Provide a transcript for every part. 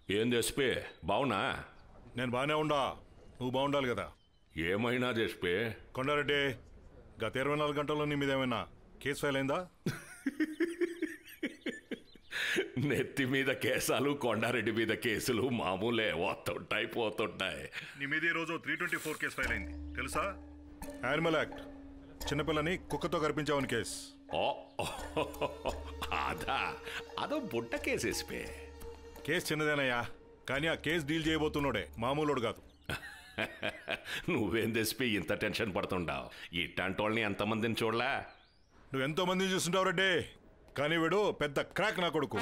ఏం తెసిపే బావునా నేను బాగానే ఉండా నువ్వు బాగుండాలి కదా ఏమైనా తెసిపే కొండారెడ్డి గత ఇరవై నాలుగు గంటల్లో నీ మీద ఏమైనా కేసు ఫైల్ అయిందా నెత్తి మీద కేసాలు కొండారెడ్డి మీద కేసులు మామూలే వస్తుంటాయి పోతుంటాయి నీ మీద ఈ రోజు three twenty four case file అయింది తెలుసా యానిమల్ యాక్ట్ చిన్నపిల్లని కుక్కతో కనిపించావని కేసు ఓ అదా అదో బుట్ట కేసేసిపే కేసు చిన్నదేనయ్యా కానీ ఆ కేసు డీల్ చేయబోతున్నాడే మామూలుడు కాదు నువ్వేం తెసిపి ఇంత టెన్షన్ పడుతుండావు ఇట్లాంటి వాళ్ళని ఎంతమందిని చూడలే నువ్వు ఎంతో మందిని చూస్తుంటావు రెడ్డి కానీ వీడు పెద్ద క్రాక్ నా కొడుకు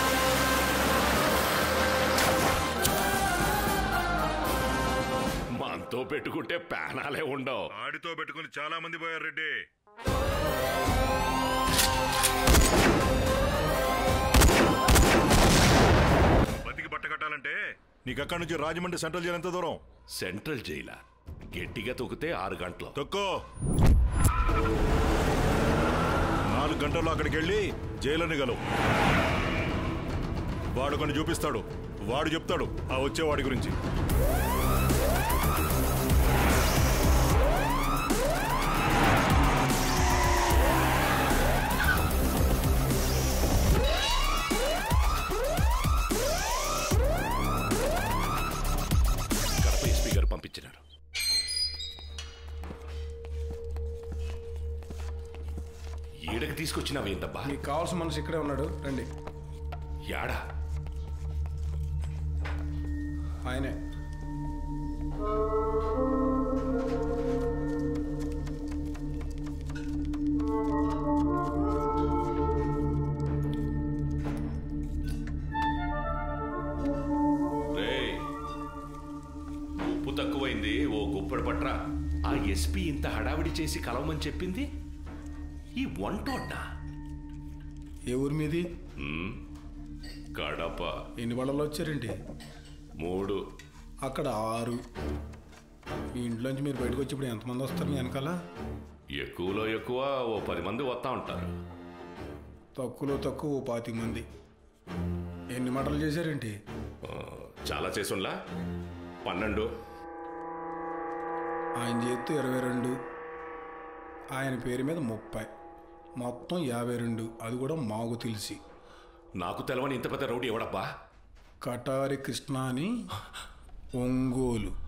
మనతో పెట్టుకుంటే ప్యానాలే ఉండవు ఆడితో పెట్టుకుని చాలా మంది పోయారు రెడ్డి బతికి బట్ట కట్టాలంటే నీకు అక్కడి నుంచి రాజమండ్రి సెంట్రల్ జైలు ఎంత దూరం సెంట్రల్ జైలా గట్టిగా తొక్కితే ఆరు గంటలు తొక్కో నాలుగు గంటల్లో అక్కడికి వెళ్ళి జైలని గలవు వాడు కొన్ని చూపిస్తాడు వాడు చెప్తాడు ఆ వచ్చేవాడి గురించి కడప ఎస్పీ గారు పంపించినారు ఈడకి తీసుకొచ్చినావు ఏంటబ్బా మీకు కావాల్సిన మనిషి ఇక్కడే ఉన్నాడు రండి యాడా ఆయనే రేయ్ ఉప్పు తక్కువైంది ఓ గుప్పడి పట్రా ఆ ఎస్పీ ఇంత హడావిడి చేసి కలవమని చెప్పింది ఈ వంటోడ్డా ఏ ఊరి మీది కడప ఎన్ని వాళ్ళలో వచ్చారండి మూడు అక్కడ ఆరు మీ ఇంట్లోంచి మీరు బయటకు వచ్చి ఇప్పుడు ఎంతమంది వస్తారు మీ వెనకాల ఎక్కువలో ఎక్కువ ఓ పది మంది వస్తా ఉంటారు తక్కువలో తక్కువ ఓ పాతిక మంది ఎన్ని మటలు చేశారేంటి ఆ, చాలా చేసుంలా పన్నెండు ఆయన చేస్తే ఇరవై రెండు ఆయన పేరు మీద ముప్పై మొత్తం యాభై రెండు అది కూడా మాకు తెలిసి నాకు తెలవని ఇంత పెద్ద రౌడీ ఎవడబ్బా కటారి కృష్ణ అని ఒంగోలు